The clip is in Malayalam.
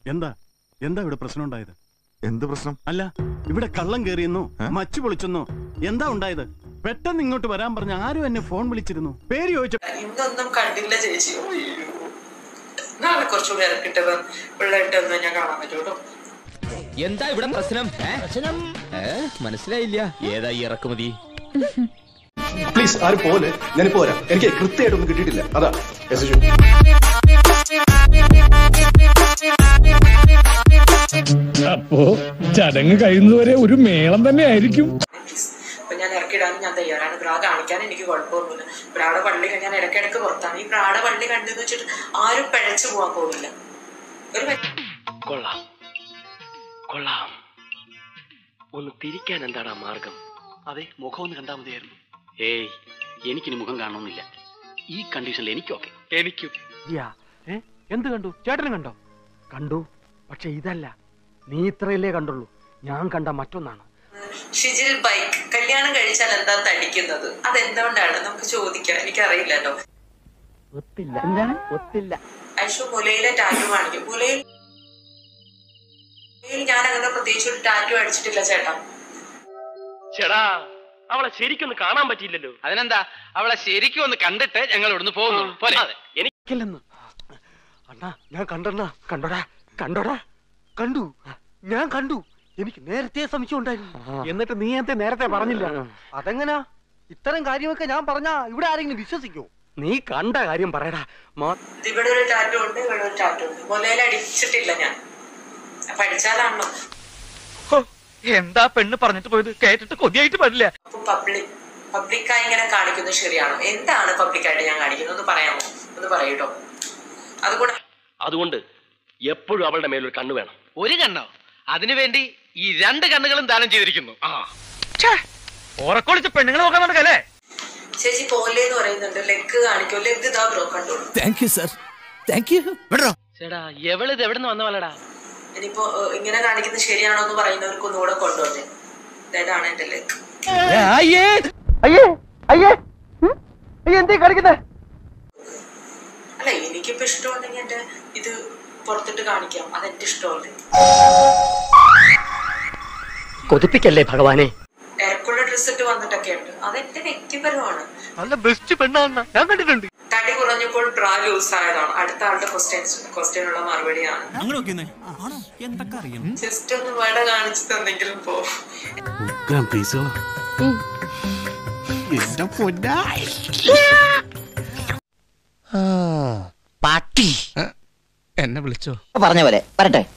എന്താ എന്താ ഇവിടെ പ്രശ്നം ഉണ്ടായത് എന്ത് പ്രശ്നം അല്ല ഇവിടെ കള്ളം കയറിയെന്നോ ഏ? മച്ചു പൊളിച്ചെന്നോ എന്താ ഉണ്ടായത് പെട്ടെന്ന് ഇങ്ങോട്ട് വരാൻ പറഞ്ഞ ആരും എന്നെ ഫോൺ വിളിച്ചിരുന്നു പേര് ചോദിച്ചു ഇന്നൊന്നും കണ്ടില്ല ചേച്ചി അയ്യോ. നാളെ കുറച്ചുകൂടി ഇറക്കിട്ട് പിള്ളേട്ടൊന്നും ഞാൻ കാണാൻ പറ്റൂട്ടോ എന്താ ഇവിടെ പ്രശ്നം പ്രശ്നം മനസ്സിലായില്ല ഏതാ ഈ ഇറക്കുമതി പ്ലീസ് ആരും പോലെ ഞാനിപ്പോ വരാം എനിക്ക് കൃത്യമായിട്ടൊന്നും കിട്ടിയിട്ടില്ല അതാ എസ് അപ്പോ ചടങ്ങ് കഴിയുന്നതുവരെ ഒരു മേളം തന്നെ ആയിരിക്കും പ്ലീസ് അപ്പൊ ഞാൻ ഇറക്കിടാനും ഞാൻ തയ്യാറാണ് ബ്രാ കാണിക്കാൻ എനിക്ക് കുഴപ്പമൊന്നുമില്ല ബ്രായുടെ പള്ളി ഞാൻ ഇടയ്ക്കിടയ്ക്ക് പുറത്താണ് ഈ ബ്രായുടെ പള്ളി കണ്ടെന്ന് വെച്ചിട്ട് ആരും പിഴച്ചു പോകാൻ പോകില്ല ഒരു വ്യ- കൊള്ളാം കൊള്ളാം ഒന്ന് തിരിക്കാൻ എന്താണ് ആ മാർഗം അതെ മുഖം ഒന്ന് കണ്ടാൽ മതിയായിരുന്നു ഏയ് എനിക്കിനി മുഖം കാണണമെന്നില്ല ഈ കണ്ടീഷനിൽ എനിക്കൊക്കെ എനിക്കും എന്ത് കണ്ടു ചേട്ടനും കണ്ടോ കണ്ടു പക്ഷെ ഇതല്ല നീ ഇത്രയല്ലേ കണ്ടുള്ളൂ ഞാൻ കണ്ട മറ്റൊന്നാണ് ഷിജിൽ ബൈക്ക് കല്യാണം കഴിച്ചാൽ എന്താ തടിക്കുന്നത് അതെന്തുകൊണ്ടാണ് നമുക്ക് ചോദിക്കാം എനിക്കറിയില്ലല്ലോ ഒത്തില്ല എന്താണ് ഒത്തില്ല ഐഷു മുലയിലെ ടാറ്റു കാണിക്കും മുലയിൽ മുലയിൽ ഞാൻ അങ്ങനെ പ്രത്യേകിച്ച് ഒരു ടാറ്റു അടിച്ചിട്ടില്ല ചേട്ടാ ചേടാ അവളെ ശരിക്കൊന്ന് കാണാൻ പറ്റിയില്ലല്ലോ അതിനെന്താ അവളെ ശരിക്കും ഒന്ന് കണ്ടിട്ട് ഞങ്ങൾ ഇവിടുന്ന് പോകുന്നു പോലെ എനിക്ക് ില്ലെന്ന് അണ്ണാ ഞാൻ കണ്ടണ്ണാ കണ്ടോടാ കണ്ടോടാ കണ്ടു ഞാൻ കണ്ടു എനിക്ക് നേരത്തെ സംശയം ഉണ്ടായിരുന്നു എന്നിട്ട് നീ എന്തേ നേരത്തെ പറഞ്ഞില്ല അതെങ്ങനാ ഇത്തരം കാര്യമൊക്കെ ഞാൻ പറഞ്ഞാ ഇവിടെ ആരെങ്കിലും വിശ്വസിക്കോ നീ കണ്ട കാര്യം പറയടാ മാ- ഇവിടെ ഒരു ടാറ്റു ഉണ്ട് ഇവിടെ ഒരു ടാറ്റു ഉണ്ട് മുലയിൽ അടിച്ചിട്ടില്ല ഞാൻ അപ്പൊ അടിച്ചാലാണല്ലോ എന്താ പെണ്ണ് പറഞ്ഞിട്ട് പോയത് കേട്ടിട്ട് കൊതിയായിട്ട് പാടില്ല അപ്പൊ പബ്ലിക് പബ്ലിക്കായി ഇങ്ങനെ കാണിക്കുന്നത് ശരിയാണോ എന്താണ് പബ്ലിക്കായിട്ട് ഞാൻ കാണിക്കുന്നത് ഒന്ന് പറയാമോ ഒന്ന് പറയൂട്ടോ അതുകൂടെ അതുകൊണ്ട് എപ്പോഴും അവളുടെ മേലൊരു കണ്ണു വേണം ഒരു കണ്ണോ അതിനുവേണ്ടി ഈ രണ്ട് കണ്ണുകളും ദാനം ചെയ്തിരിക്കുന്നു ആ ഓറക്കൊളിച്ച് പെണ്ണുങ്ങൾ നോക്കാൻ നടക്കല്ലേ ചേച്ചി പോലെ എന്ന് പറയുന്നുണ്ട് ലെഗ് കാണിക്കോ ലെഗ് ഇതാ ബ്രോ കണ്ടോളൂ thank you sir thank you വിടറോ ചേടാ എവളിത് എവിടെ നിന്ന് വന്ന വല്ലടാ ഇനിയിപ്പോ ഏഹ്, ഇങ്ങനെ കാണിക്കുന്നത് ശരിയാണോ എന്ന് പറയുന്നവർക്ക് ഒന്നുകൂടെ കൊണ്ടുവന്നേ ഇതാണ് എന്റെ ലെഗ് അയ്യേ അയ്യേ അയ്യേ എന്തേ കളിക്കുന്നേ അല്ല എനിക്കിപ്പോ ഇഷ്ടമുണ്ടെങ്കിൽ എന്റെ ഇത് പുറത്തിട്ട് കാണിക്കാം അതെന്റെ ഇഷ്ടമല്ലേ കൊതിപ്പിക്കല്ലേ ഭഗവാനെ തിരക്കുള്ള ഡ്രസ് ഇട്ട് വന്നിട്ടൊക്കെ ഉണ്ട് അതെന്റെ വ്യക്തിപരമാണ് നല്ല ബെസ്റ്റ് പെണ്ണാണ് ഞാൻ കണ്ടിട്ടുണ്ട് തടി കുറഞ്ഞപ്പോൾ ബ്രാ ലൂസ് ആയതാണ് അടുത്ത ആളുടെ ക്വസ്റ്റ്യൻസ് ക്വസ്റ്റ്യനുള്ള മറുപടിയാണ് അങ്ങനെ ആണോ എന്തൊക്കെ അറിയണം ജസ്റ്റ് ഒന്ന് വട കാണിച്ചു തന്നെങ്കിലും പോ എന്റെ പൊന്നാ പാട്ടി എന്നെ വിളിച്ചോ പറഞ്ഞ പോലെ വരട്ടെ